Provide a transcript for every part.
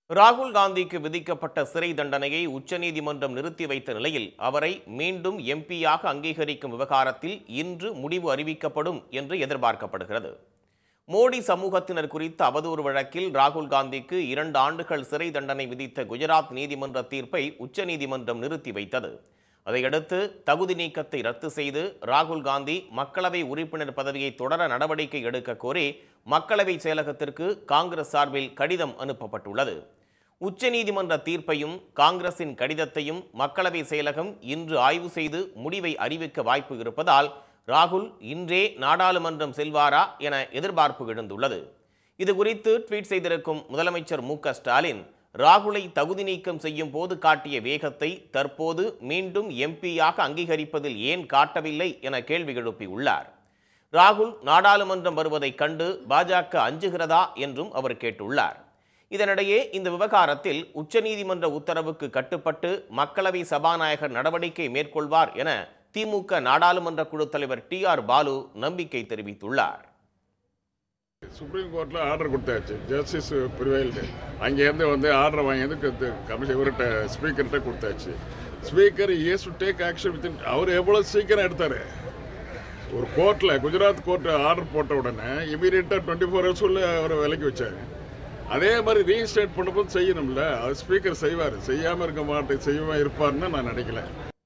ராகுல் காந்திக்கு விதிக்கப்பட்ட சிறை தண்டனையை உச்சநீதிமன்றம் நிறுத்தி வைத்த நிலையில் அவரை மீண்டும் எம்பியாக அங்கீகரிக்கும் விவகாரத்தில் இன்று முடிவு அறிவிக்கப்படும் என்று எதிர்பார்க்கப்படுகிறது மோடி சமூகத்தினர் குறித்த அவதூறு வழக்கில் ராகுல் காந்திக்கு இரண்டு ஆண்டுகள் சிறை தண்டனை விதித்த குஜராத் நீதிமன்ற தீர்ப்பை உச்சநீதிமன்றம் நிறுத்தி வைத்தது அதையடுத்து தகுதி நீக்கத்தை ரத்து செய்து ராகுல் காந்தி மக்களவை உறுப்பினர் பதவியை தொடர நடவடிக்கை எடுக்க கோரி மக்களவை செயலகத்திற்கு காங்கிரஸ் சார்பில் கடிதம் அனுப்பப்பட்டுள்ளது உச்சநீதிமன்ற தீர்ப்பையும் காங்கிரசின் கடிதத்தையும் மக்களவை செயலகம் இன்று ஆய்வு செய்து முடிவை அறிவிக்க வாய்ப்பு இருப்பதால் ராகுல் இன்றே நாடாளுமன்றம் செல்வாரா என எதிர்பார்ப்பு எழுந்துள்ளது இது குறித்து ட்வீட் செய்திருக்கும் முதலமைச்சர் மு க ஸ்டாலின் ராகுலை தகுதி நீக்கம் செய்யும் போது காட்டிய வேகத்தை தற்போது மீண்டும் எம்பியாக அங்கீகரிப்பதில் ஏன் காட்டவில்லை என கேள்வி எழுப்பியுள்ளார் ராகுல் நாடாளுமன்றம் வருவதைக் கண்டு பாஜக அஞ்சுகிறதா என்றும் அவர் கேட்டுள்ளார் இதனிடையே இந்த விவகாரத்தில் உச்சநீதிமன்ற உத்தரவுக்கு கட்டுப்பட்டு மக்களவை சபாநாயகர் நடவடிக்கை மேற்கொள்வார் என திமுக நாடாளுமன்ற குழு தலைவர் டி ஆர் பாலு நம்பிக்கை தெரிவித்துள்ளார் சுப்ரீம் கோர்ட்டில் ஆர்டர் கொடுத்தாச்சு ஜஸ்டிஸ் ப்ரிவைல்டு அங்கேருந்து வந்து ஆர்டர் வாங்கியது கமிஷன் இவர்கிட்ட ஸ்பீக்கர்கிட்ட கொடுத்தாச்சு speaker has to take action within அவர் எவ்வளோ சீக்கிரம் எடுத்தார் ஒரு கோர்ட்டில் குஜராத் கோர்ட் ஆர்டர் போட்ட உடனே இமீடியட்டாக டுவெண்ட்டி ஃபோர் ஹவர்ஸ்க்குள்ளே அவரை விலைக்கு வச்சாரு அதே மாதிரி ரீஸ்டேட் பண்ணும்போது செய்யணும்ல அது ஸ்பீக்கர் செய்வார் செய்யாமல் இருக்க மாட்டேன் செய்யாமல் இருப்பார்னு நான் நினைக்கல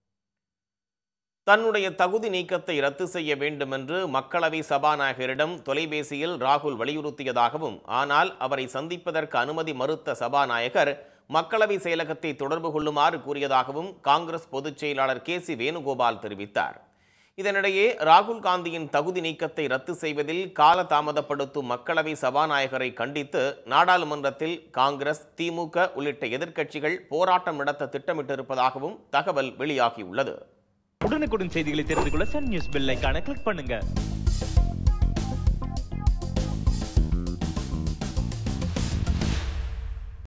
தன்னுடைய தகுதி நீக்கத்தை ரத்து செய்ய வேண்டும் என்று மக்களவை சபாநாயகரிடம் தொலைபேசியில் ராகுல் வலியுறுத்தியதாகவும் ஆனால் அவரை சந்திப்பதற்கு அனுமதி மறுத்த சபாநாயகர் மக்களவை செயலகத்தை தொடர்பு கொள்ளுமாறு கூறியதாகவும் காங்கிரஸ் பொதுச் செயலாளர் கே சி வேணுகோபால் தெரிவித்தார் இதனிடையே ராகுல் காந்தியின் தகுதி நீக்கத்தை ரத்து செய்வதில் கால தாமதப்படுத்தும் மக்களவை சபாநாயகரை கண்டித்து நாடாளுமன்றத்தில் காங்கிரஸ் திமுக உள்ளிட்ட எதிர்க்கட்சிகள் போராட்டம் நடத்த திட்டமிட்டிருப்பதாகவும் தகவல் வெளியாகியுள்ளது உடனுக்குடன் செய்திகளை தெரிந்து கொள்ள சன் நியூஸ் பெல் ஐகானை கிளிக் பண்ணுங்க